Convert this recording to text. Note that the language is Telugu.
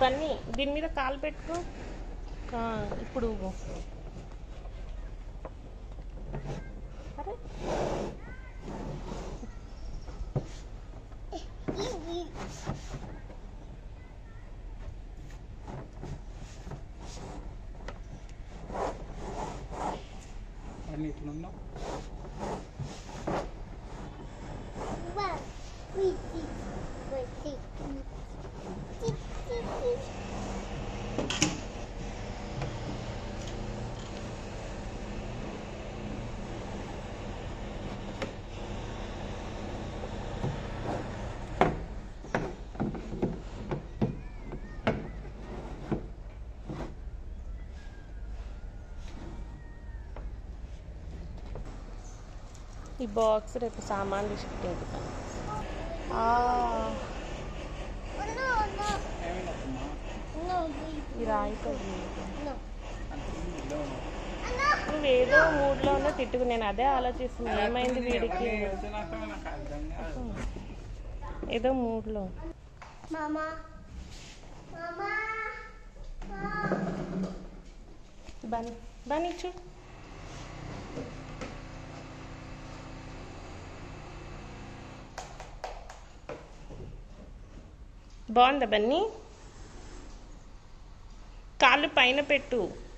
బన్నీ దీని మీద కాలు పెట్టుకో ఆ, ఇప్పుడు అరే అన్ని ఇట్లున్నావు ఈ బాక్స్ రేపు సామాన్ తీసుకుంటాను ఏమైందమ్మా ఈ రాయితో అంత నువ్వు ఏదో మూడ్లో ఉన్నా తిట్టుకు నేను అదే ఆలోచిస్తున్నాను ఏమైంది వీడికి నాకు అర్థం కాదు ఏదో మూడ్లో Mama. Mama. బన్ బన్నీ చూ బాగుందా బన్నీ కాళ్ళు పైన పెట్టు